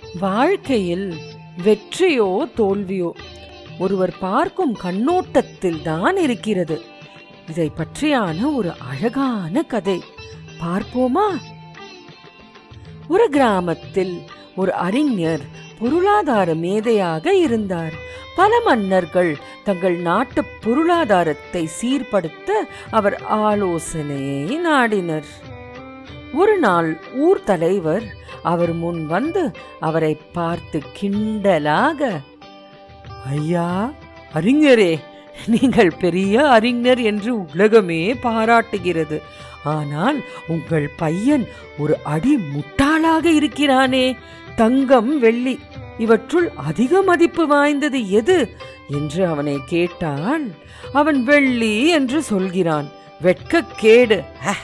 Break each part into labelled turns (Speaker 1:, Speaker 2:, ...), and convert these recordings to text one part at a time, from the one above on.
Speaker 1: வாழ்க்கையில் வெற்றியோ தோல்வியோ ஒருவர் பார்க்கும் கண்ணோட்டத்தில் தான் இருக்கிறது இதை பற்றியான ஒரு அழகான கதை பார்ப்போமா ஒரு கிராமத்தில் ஒரு அறிஞர் பொருளாதார மேதையாக இருந்தார் பல மன்னர்கள் தங்கள் நாட்டு பொருளாதாரத்தை சீர்படுத்த அவர் ஆலோசனையை நாடினர் ஒரு நாள் ஊர் தலைவர் அவர் முன் வந்து அவரை பார்த்து கிண்டலாக ஐயா அறிஞரே நீங்கள் பெரிய அறிஞர் என்று உலகமே பாராட்டுகிறது ஆனால் உங்கள் பையன் ஒரு அடி முட்டாளாக இருக்கிறானே தங்கம் வெள்ளி இவற்றுள் அதிக மதிப்பு வாய்ந்தது எது என்று அவனை கேட்டால் அவன் வெள்ளி என்று சொல்கிறான் வெட்கக்கேடு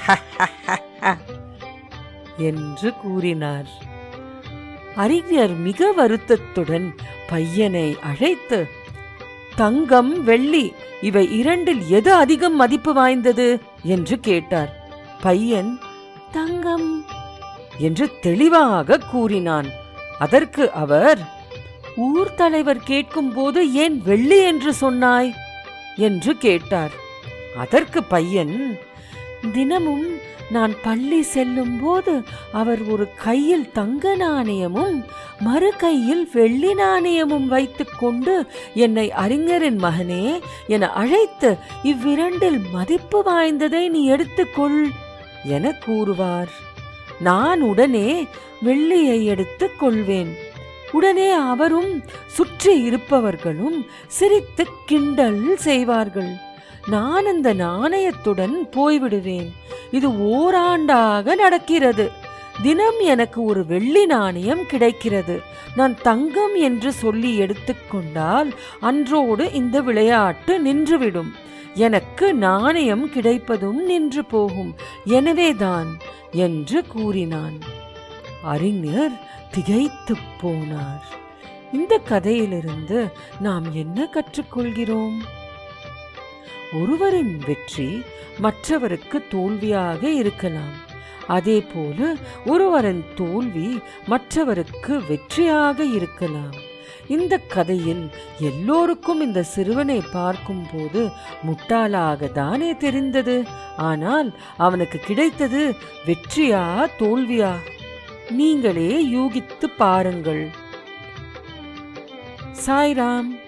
Speaker 1: என்று கூறினார் அறிஞர் மிக வருத்தத்துடன் பையனை அழைத்து தங்கம் வெள்ளி இவை இரண்டில் எது அதிகம் மதிப்பு வாய்ந்தது என்று கேட்டார் பையன் தங்கம் என்று தெளிவாக கூறினான் அதற்கு அவர் ஊர் தலைவர் கேட்கும்போது ஏன் வெள்ளி என்று சொன்னாய் என்று கேட்டார் அதற்கு பையன் தினமும் நான் பள்ளி செல்லும் போது அவர் ஒரு கையில் தங்க நாணயமும் மறு கையில் வெள்ளி நாணயமும் வைத்துக்கொண்டு என்னை அறிஞரின் மகனே என அழைத்து இவ்விரண்டில் மதிப்பு வாய்ந்ததை நீ எடுத்துக்கொள் என கூறுவார் நான் உடனே வெள்ளியை எடுத்துக் கொள்வேன் உடனே அவரும் சுற்றி இருப்பவர்களும் சிரித்து கிண்டல் செய்வார்கள் நான் அந்த நாணயத்துடன் போய்விடுவேன் இது ஓராண்டாக நடக்கிறது தினம் எனக்கு ஒரு வெள்ளி நாணயம் கிடைக்கிறது நான் தங்கம் என்று சொல்லி எடுத்துக்கொண்டால் அன்றோடு இந்த விளையாட்டு நின்றுவிடும் எனக்கு நாணயம் கிடைப்பதும் நின்று போகும் எனவேதான் என்று கூறினான் அறிஞர் திகைத்துப் போனார் இந்த கதையிலிருந்து நாம் என்ன கற்றுக்கொள்கிறோம் ஒருவரின் வெற்றி மற்றவருக்கு தோல்வியாக இருக்கலாம் அதே போல ஒருவரின் தோல்வி மற்றவருக்கு வெற்றியாக இருக்கலாம் இந்த கதையில் எல்லோருக்கும் இந்த சிறுவனை பார்க்கும்போது முட்டாளாக தானே தெரிந்தது ஆனால் அவனுக்கு கிடைத்தது வெற்றியா தோல்வியா நீங்களே யூகித்து பாருங்கள் சாய்ராம்